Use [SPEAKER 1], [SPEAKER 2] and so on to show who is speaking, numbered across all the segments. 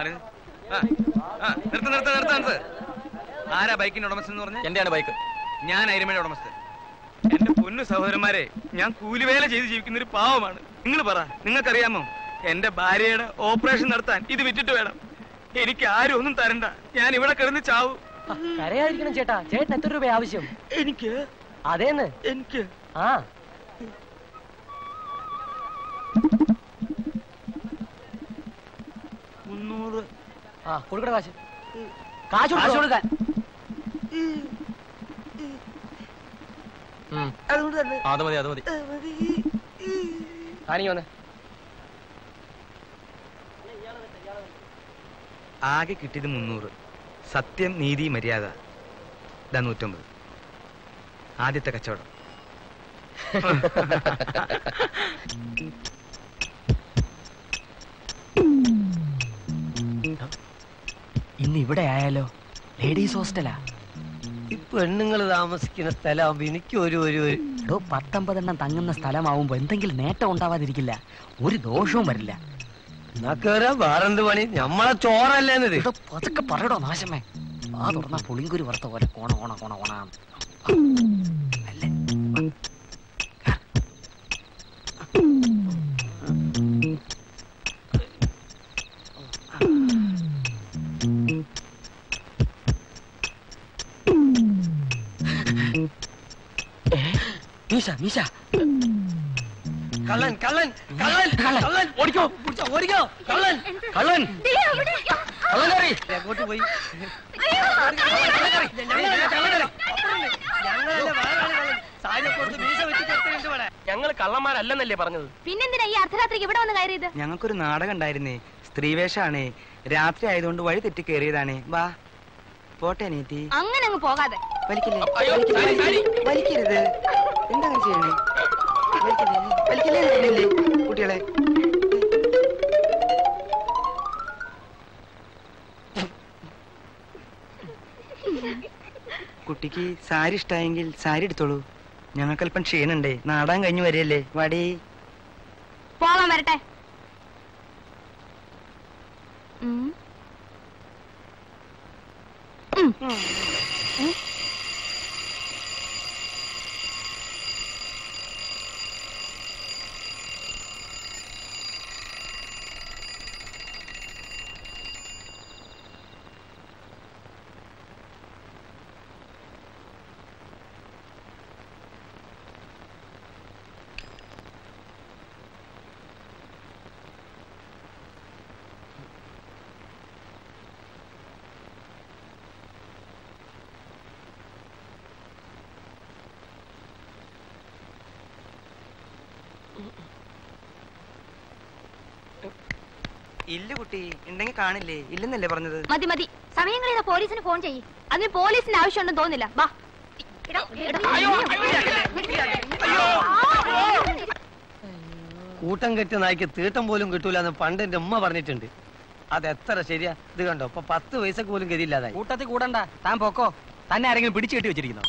[SPEAKER 1] ആരെ? ആ, ആ, നിർത്ത് നിർത്ത് നിർത്ത് നിർത്ത് ആരാ ബൈക്കിന്റെ ഉടമസ്ഥൻ എന്ന് പറഞ്ഞ
[SPEAKER 2] എന്റെയാണ് ബൈക്ക്
[SPEAKER 1] ഞാൻ അരിമയുടെ ഉടമസ്ഥൻ എന്റെ പൊന്നു സഹോദരന്മാരെ ഞാൻ കൂലിവേല ചെയ്ത് ജീവിക്കുന്ന ഒരു പാവമാണ് നിങ്ങൾ പറ നിങ്ങൾക്കറിയാമോ എന്റെ ഭാര്യയുടെ ഓപ്പറേഷൻ നടത്താൻ ഇത് വിറ്റിട്ട് വേണം എനിക്ക് ആരും ഒന്നും തരണ്ട ഞാൻ ഇവിടെ കിടന്ന് ചാവും
[SPEAKER 3] കരയാതിരിക്കണം ചേട്ടാ ചേട്ടൻ എത്ര രൂപ ആവശ്യം
[SPEAKER 1] എനിക്ക്
[SPEAKER 3] അതേന്ന്
[SPEAKER 1] എനിക്ക്
[SPEAKER 3] ആ
[SPEAKER 1] മുന്നൂറ്
[SPEAKER 3] ആ കൊടുക്കട കാശ് കാശ് കാശ് കൊടുക്കാൻ
[SPEAKER 2] ഉം.
[SPEAKER 1] അതുകൊണ്ട് തന്നെ
[SPEAKER 2] ആ, അത് മതി അത് മതി
[SPEAKER 3] കാണിക്ക് വന്ന്
[SPEAKER 1] ആകെ കിട്ടിയത് മുന്നൂറ് സത്യം നീതി മര്യാദ ഇതാ നൂറ്റമ്പത് ആദ്യത്തെ കച്ചവടം
[SPEAKER 3] ഇന്ന് ഇവിടെ ആയാലോ ലേഡീസ് ഹോസ്റ്റലാ
[SPEAKER 4] ഈ പെണ്ണുങ്ങൾ താമസിക്കുന്ന സ്ഥലമാകുമ്പോ എനിക്ക് ഒരു ഒരു ഒരു
[SPEAKER 3] എടോ പത്തൊമ്പതെണ്ണം തങ്ങുന്ന സ്ഥലമാവുമ്പോ എന്തെങ്കിലും നേട്ടം ഉണ്ടാവാതിരിക്കില്ല ഒരു ദോഷവും വരില്ല
[SPEAKER 4] എന്നാ കേറാ വേറെന്ത് പണി ഞമ്മളെ ചോറല്ലേന്നത്
[SPEAKER 3] എടോ പതുക്കെ പറയടോ നാശമേ ആ തുറന്ന പുളിങ്കുരു വറുത്ത പോലെ കോണ കോണ കോണ കോണ അല്ലേ മീശ മീശ
[SPEAKER 4] കള്ളൻ കള്ളൻ കള്ളൻ കള്ളൻ ഓടിക്കോ പിടിച്ചോ, ഓടിക്കോ കള്ളൻ കള്ളൻ കള്ളൻ കയറി എങ്ങോട്ട് പോയി
[SPEAKER 2] ഞങ്ങൾ കള്ളന്മാരല്ലെന്നല്ലേ പറഞ്ഞത്
[SPEAKER 5] പിന്നെന്തിനാ ഈ അർദ്ധരാത്രിക്ക് ഇവിടെ വന്ന് കയറിയത്
[SPEAKER 1] ഞങ്ങൾക്കൊരു നാടകം ഉണ്ടായിരുന്നേ സ്ത്രീവേഷാണേ രാത്രി ആയതുകൊണ്ട് വഴി തെറ്റി കയറിയതാണേ വാ പോട്ടെ നീത്തി
[SPEAKER 5] അങ്ങനെ അങ്ങ് പോകാതെ
[SPEAKER 1] വലിക്കില്ലേ വലിക്കില്ലേ? വലിക്കരുത് എന്താ അങ്ങനെ ചെയ്യണേ വലിക്കില്ലേ വലിക്കില്ലേ എന്ന് പറഞ്ഞില്ലേ കുട്ടികളെ കുട്ടിക്ക് സാരി ഇഷ്ടായെങ്കിൽ സാരി എടുത്തോളൂ ഞങ്ങൾക്കല്പം ക്ഷീണുണ്ടേ നാടാൻ കഴിഞ്ഞു വരികയല്ലേ വടി
[SPEAKER 5] പോകാൻ വരട്ടെ ഉം. ഉം.
[SPEAKER 1] ഇല്ല കുട്ടി ഉണ്ടെങ്കിൽ കാണില്ലേ ഇല്ലെന്നല്ലേ പറഞ്ഞത്
[SPEAKER 5] മതി മതി സമയങ്ങളിൽ പോലീസിന് ഫോൺ ചെയ്യ് അതിന് പോലീസിന് ആവശ്യമുണ്ടെന്ന് തോന്നില്ല വാ എടാ, എടാ.
[SPEAKER 4] കൂട്ടം കെട്ടിയ നായ്ക്ക് തീട്ടം പോലും കിട്ടൂല എന്ന് പണ്ട് എന്റെ ഉമ്മ പറഞ്ഞിട്ടുണ്ട് അത് എത്ര ശരിയാ ഇത് കണ്ടോ ഇപ്പൊ പത്ത് പൈസക്ക് പോലും ഗതിയില്ലാതായി
[SPEAKER 3] കൂട്ടത്തിൽ കൂടണ്ട താൻ പൊക്കോ തന്നെ ആരെങ്കിലും പിടിച്ചു കെട്ടി വെച്ചിരിക്കുന്നോ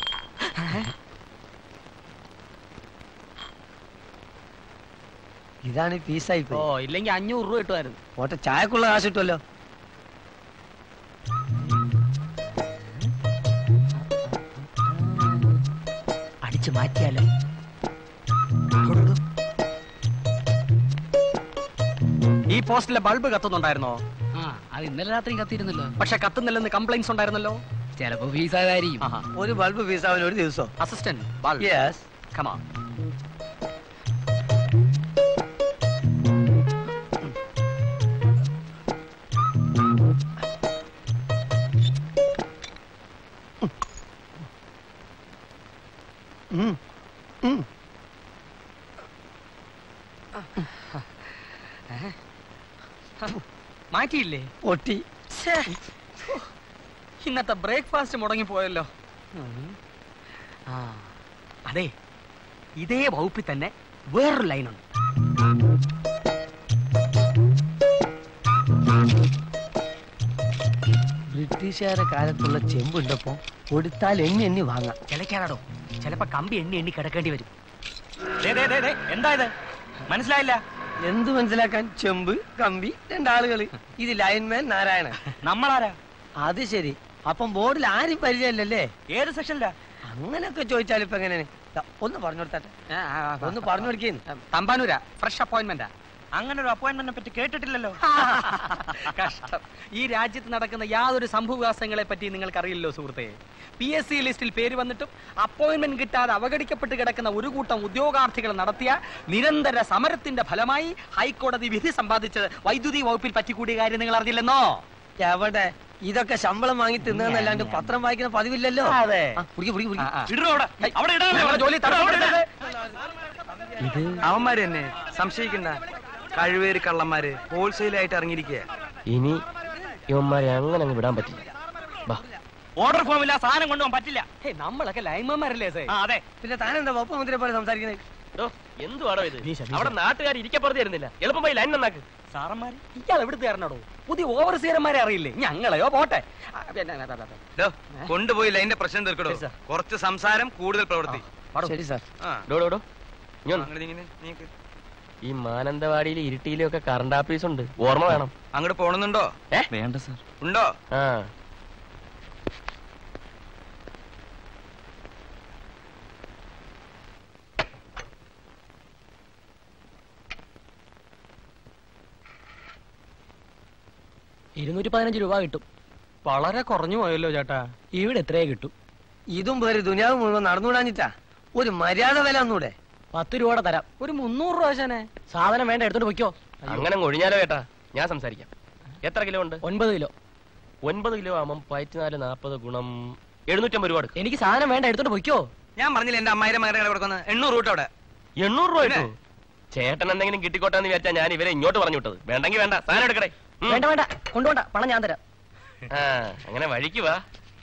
[SPEAKER 4] ഇതാണ് ഈ പീസായി
[SPEAKER 3] ഓ
[SPEAKER 4] പോയി
[SPEAKER 3] ഇല്ലെങ്കിൽ അഞ്ഞൂറ് രൂപ കിട്ടുമായിരുന്നു
[SPEAKER 4] ഓട്ടെ ചായക്കുള്ള കാശ് കിട്ടുമല്ലോ
[SPEAKER 3] അടിച്ചു മാറ്റിയാലോ ഈ പോസ്റ്റിലെ ബൾബ് കത്തുന്നുണ്ടായിരുന്നോ
[SPEAKER 6] ആ അത് ഇന്നലെ രാത്രി കത്തിയിരുന്നല്ലോ
[SPEAKER 3] പക്ഷെ കത്തുന്നില്ലെന്ന് കംപ്ലൈന്റ്സ് ഉണ്ടായിരുന്നല്ലോ
[SPEAKER 6] ചിലപ്പോ ഫീസാകാരിക്കും
[SPEAKER 3] ആഹാ
[SPEAKER 4] ഒരു ബൾബ് പീസാവാൻ ഒരു ദിവസം
[SPEAKER 3] അസിസ്റ്റന്റ് ബൾബ്
[SPEAKER 4] യെസ്
[SPEAKER 3] കമാ മാറ്റിയില്ലേ
[SPEAKER 4] പൊട്ടി
[SPEAKER 3] ഛേ, ഇന്നത്തെ ബ്രേക്ക്ഫാസ്റ്റ് മുടങ്ങിപ്പോയല്ലോ ആ അതെ ഇതേ വകുപ്പിൽ തന്നെ വേറൊരു ലൈനുണ്ട്
[SPEAKER 4] ബ്രിട്ടീഷുകാരുടെ കാലത്തുള്ള ചെമ്പുണ്ടപ്പോ കൊടുത്താൽ എണ്ണി എണ്ണി വാങ്ങാം
[SPEAKER 3] ചിലക്കാടോ ചിലപ്പോ കമ്പി എണ്ണി എണ്ണി കിടക്കേണ്ടി വരും ദേ, ദേ, ദേ, ദേ, എന്താ ഇത് മനസ്സിലായില്ല
[SPEAKER 4] എന്ത് മനസ്സിലാക്കാൻ ചെമ്പ് കമ്പി രണ്ടാളുകള് ഇത് ലൈൻമാൻ നാരായണൻ
[SPEAKER 2] നമ്മളാരാ
[SPEAKER 4] അത് ശരി അപ്പം ബോർഡിൽ ആരും പരിചയമില്ലല്ലേ
[SPEAKER 2] ഏത് സെക്ഷനിലാ
[SPEAKER 4] അങ്ങനെയൊക്കെ ചോദിച്ചാൽ ഇപ്പൊ എങ്ങനെയാണ് ദാ, ഒന്ന് പറഞ്ഞു കൊടുത്താട്ടെ ഒന്ന് പറഞ്ഞു കൊടുക്കുന്നു
[SPEAKER 3] തമ്പാനൂരാ ഫ്രഷ് അപ്പോയിന്റ്മെന്റാ
[SPEAKER 2] അങ്ങനെ ഒരു അപ്പോയിന്റ്മെന്റിനെ പറ്റി കേട്ടിട്ടില്ലല്ലോ
[SPEAKER 3] കഷ്ടം ഈ രാജ്യത്ത് നടക്കുന്ന യാതൊരു സംഭവവികാസങ്ങളെ പറ്റി നിങ്ങൾക്ക് അറിയില്ലല്ലോ സുഹൃത്തെ പി എസ് സി ലിസ്റ്റിൽ പേര് വന്നിട്ടും അപ്പോയിന്റ്മെന്റ് കിട്ടാതെ അവഗണിക്കപ്പെട്ട് കിടക്കുന്ന ഒരു കൂട്ടം ഉദ്യോഗാർത്ഥികൾ നടത്തിയ നിരന്തര സമരത്തിന്റെ ഫലമായി ഹൈക്കോടതി വിധി സമ്പാദിച്ചത് വൈദ്യുതി വകുപ്പിൽ പറ്റിക്കൂടിയ കാര്യം നിങ്ങൾ അറിഞ്ഞില്ലെന്നോ
[SPEAKER 4] എവിടെ ഇതൊക്കെ ശമ്പളം വാങ്ങി തിന്നല്ലാണ്ട് പത്രം വായിക്കുന്ന പതിവില്ലല്ലോ
[SPEAKER 3] അതെ.
[SPEAKER 4] ആ, കുടിക്ക്, കുടിക്ക്, കുടിക്ക്.
[SPEAKER 3] ആ, ആ.
[SPEAKER 2] ഇടണോ അവിടെ അവിടെ ഇടണോ
[SPEAKER 3] ഞങ്ങളുടെ ജോലി തടസ്സപ്പെടുത്തരുത്.
[SPEAKER 1] അവന്മാര് തന്നെ സംശയിക്കണ്ട കഴിവേറി കള്ളന്മാര് ഹോൾസെയിലായിട്ട് ഇറങ്ങിയിരിക്കുക
[SPEAKER 2] ഇനി ഇവന്മാരെ അങ്ങനെ അങ്ങ് വിടാൻ പറ്റില്ല ബാ ഓർഡർ ഫോം ഇല്ല സാധനം കൊണ്ടുപോകാൻ പറ്റില്ല
[SPEAKER 3] ഹേയ്, നമ്മളൊക്കെ ലൈൻമാന്മാരല്ലേ സേ
[SPEAKER 2] ആ അതെ
[SPEAKER 4] പിന്നെ താനെന്താ വപ്പ മുദ്രയെ പോലെ സംസാരിക്കുന്നത്
[SPEAKER 2] എടോ, എന്തുവാടോ ഇത് അവിടെ നാട്ടുകാർ ഇരിക്കപ്പുറത്ത് തരുന്നില്ല എളുപ്പം പോയി ലൈൻ നന്നാക്ക്
[SPEAKER 3] സാറന്മാര് ഇയാൾ എവിടുത്തെ കാരണോ പുതിയ ഓവർസീയർമാരെ അറിയില്ലേ ഞങ്ങളെയോ പോട്ടെ ആ, പിന്നെ, പിന്നെ, പിന്നെ, പിന്നെ.
[SPEAKER 1] ഡോ, കൊണ്ടുപോയി ലൈന്റെ പ്രശ്നം തീർക്കടോ
[SPEAKER 3] ശരി, സാർ.
[SPEAKER 1] കുറച്ച് സംസാരം കൂടുതൽ പ്രവൃത്തി
[SPEAKER 4] ശരി സാർ
[SPEAKER 1] ആ
[SPEAKER 2] ഡോ ഡോ ഡോ ഇങ്ങ് വന്ന്.
[SPEAKER 1] അങ്ങോട്ട് നീങ്ങ്, നീക്ക്.
[SPEAKER 2] ഈ മാനന്തവാടിയിലും ഇരുട്ടിയിലും ഒക്കെ കറണ്ട് ആഫീസ് ഉണ്ട് ഓർമ്മ വേണം
[SPEAKER 1] അങ്ങോട്ട് പോണെന്നുണ്ടോ
[SPEAKER 2] ഏ
[SPEAKER 6] വേണ്ട സാർ
[SPEAKER 1] ഉണ്ടോ
[SPEAKER 2] ആ
[SPEAKER 6] ഇരുന്നൂറ്റി പതിനഞ്ച് രൂപ കിട്ടും
[SPEAKER 3] വളരെ കുറഞ്ഞു പോയല്ലോ ചേട്ടാ
[SPEAKER 6] ഇവിടെ എത്രയേ കിട്ടും
[SPEAKER 4] ഇതും പേര് ദുനിയാവ് മുഴുവൻ നടന്നുകൂടാഞ്ഞിട്ടാ ഒരു മര്യാദ വില ഒന്നൂടെ
[SPEAKER 6] പത്ത് രൂപയുടെ തരാം
[SPEAKER 3] ഒരു മുന്നൂറ് രൂപ ശനെ
[SPEAKER 6] സാധനം വേണ്ട എടുത്തോണ്ട് പൊയ്ക്കോ
[SPEAKER 2] അങ്ങനെ അങ്ങ് ഒഴിഞ്ഞാലോ ചേട്ടാ ഞാൻ സംസാരിക്കാം എത്ര കിലോ ഉണ്ട്
[SPEAKER 6] ഒൻപത് കിലോ
[SPEAKER 2] ഒൻപത് കിലോ ആകുമ്പം പയറ്റിനാല് നാൽപ്പത് ഗുണം എഴുന്നൂറ്റമ്പത് രൂപ എടുക്കും
[SPEAKER 6] എനിക്ക് സാധനം വേണ്ട എടുത്തോണ്ട് പൊയ്ക്കോ
[SPEAKER 1] ഞാൻ പറഞ്ഞില്ല എന്റെ അമ്മായിരം മകനെ കൊടുക്കുന്നത് എണ്ണൂറ് രൂപ അവിടെ
[SPEAKER 2] എണ്ണൂറ് രൂപ
[SPEAKER 1] പിന്നെ?
[SPEAKER 2] കിട്ടും ചേട്ടൻ എന്തെങ്കിലും കിട്ടിക്കോട്ടെ എന്ന് വിചാരിച്ചാ ഞാൻ ഇവരെ ഇങ്ങോട്ട് പറഞ്ഞു വിട്ടത് വേണ്ടെങ്കിൽ വേണ്ട സാധനം എടുക്കടേ ഉം.
[SPEAKER 6] വേണ്ട വേണ്ട കൊണ്ടുപോണ്ട പണം ഞാൻ തരാം
[SPEAKER 2] ആ അങ്ങനെ വഴിക്ക് വാ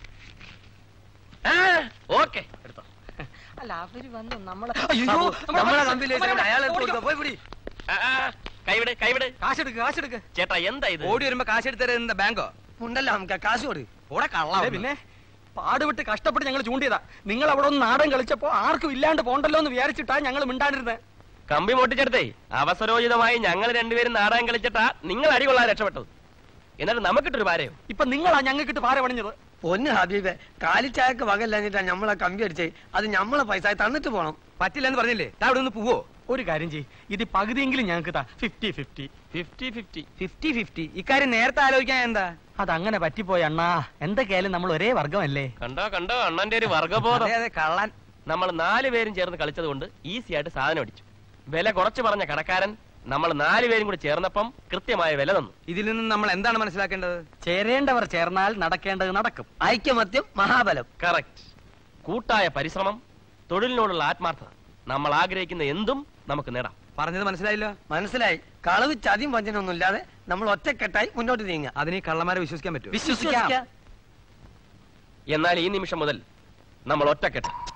[SPEAKER 2] ഓക്കെ എടുത്തോ
[SPEAKER 3] അല്ല അവര് വന്ന് നമ്മളെ
[SPEAKER 4] നമ്മളെ കമ്പിയിലേക്ക് അയാളെ കൊടുക്കാം പോയി പിടി
[SPEAKER 2] ആ, ആ, കൈവിട് കൈവിട്
[SPEAKER 3] കാശെടുക്ക് കാശെടുക്ക്
[SPEAKER 2] ചേട്ടാ എന്താ ഇത്
[SPEAKER 1] ഓടി വരുമ്പോ കാശ് എടുത്തരുന്ന ബാങ്കോ
[SPEAKER 4] ഉണ്ടല്ലോ നമുക്ക് കാശ് കൊടു
[SPEAKER 1] കൂടെ കള്ള
[SPEAKER 3] അതെ, പിന്നെ പാടുവിട്ട് കഷ്ടപ്പെട്ട് ഞങ്ങൾ ചൂണ്ടിയതാ നിങ്ങൾ അവിടെ ഒന്ന് നാടൻ കളിച്ചപ്പോ ആർക്കും ഇല്ലാണ്ട് പോണ്ടല്ലോ എന്ന് വിചാരിച്ചിട്ടാ ഞങ്ങൾ മിണ്ടാണ്ടിരുന്നത്
[SPEAKER 2] കമ്പി പൊട്ടിച്ചെടുത്തേ അവസരോചിതമായി ഞങ്ങൾ രണ്ടുപേരും നാടകം കളിച്ചിട്ടാ നിങ്ങൾ അടി കൊള്ളാൻ രക്ഷപ്പെട്ടത് എന്നിട്ട് നമുക്കിട്ടൊരു പാരയോ
[SPEAKER 3] ഇപ്പൊ നിങ്ങളാ ഞങ്ങൾക്കിട്ട് പാര പണിഞ്ഞത്
[SPEAKER 4] പൊന്ന് ഹബീബെ കാലിച്ചായക്ക് വകല്ലാഞ്ഞിട്ടാ നമ്മളെ കമ്പി അടിച്ചേ അത് നമ്മളെ പൈസ തന്നിട്ട് പോണം
[SPEAKER 1] പറ്റില്ലെന്ന് പറഞ്ഞില്ലേ താ അവിടെ നിന്ന് പോവോ
[SPEAKER 3] ഒരു കാര്യം ചെയ്യ് ഇത് പകുതിയെങ്കിലും ഞങ്ങൾക്ക് താ fifty fifty
[SPEAKER 2] fifty fifty
[SPEAKER 1] fifty fifty ഇക്കാര്യം നേരത്തെ ആലോചിക്കാൻ എന്താ
[SPEAKER 3] അതങ്ങനെ പറ്റിപ്പോയി അണ്ണാ എന്തൊക്കെയായാലും നമ്മൾ ഒരേ വർഗമല്ലേ
[SPEAKER 2] കണ്ടോ കണ്ടോ അണ്ണന്റെ ഒരു വർഗബോധം
[SPEAKER 1] അതെ അതെ കള്ളൻ
[SPEAKER 2] നമ്മൾ നാല് പേരും ചേർന്ന് കളിച്ചത് കൊണ്ട് ഈസി ആയിട്ട് സാധനം അടിച്ചു വില കുറച്ച് പറഞ്ഞ കടക്കാരൻ നമ്മൾ നാല് പേരും കൂടി ചേർന്നപ്പം കൃത്യമായ വില തന്നു
[SPEAKER 1] ഇതിൽ നിന്ന് നമ്മൾ എന്താണ് മനസ്സിലാക്കേണ്ടത്
[SPEAKER 3] ചേരേണ്ടവർ ചേർന്നാൽ നടക്കേണ്ടത് നടക്കും
[SPEAKER 4] ഐക്യമത്യം മഹാബലം
[SPEAKER 2] കറക്റ്റ് കൂട്ടായ പരിശ്രമം തൊഴിലിനോടുള്ള ആത്മാർത്ഥത നമ്മൾ ആഗ്രഹിക്കുന്ന എന്തും നമുക്ക് നേടാം
[SPEAKER 1] പറഞ്ഞത് മനസ്സിലായില്ലോ
[SPEAKER 4] മനസ്സിലായി കളവ് ചതിയും വഞ്ചനൊന്നും ഇല്ലാതെ നമ്മൾ ഒറ്റക്കെട്ടായി മുന്നോട്ട് നീങ്ങുക
[SPEAKER 1] അതിന് ഈ കള്ളന്മാരെ വിശ്വസിക്കാൻ പറ്റുമോ
[SPEAKER 3] വിശ്വസിക്കാം
[SPEAKER 2] എന്നാൽ ഈ നിമിഷം മുതൽ നമ്മൾ ഒറ്റക്കെട്ട്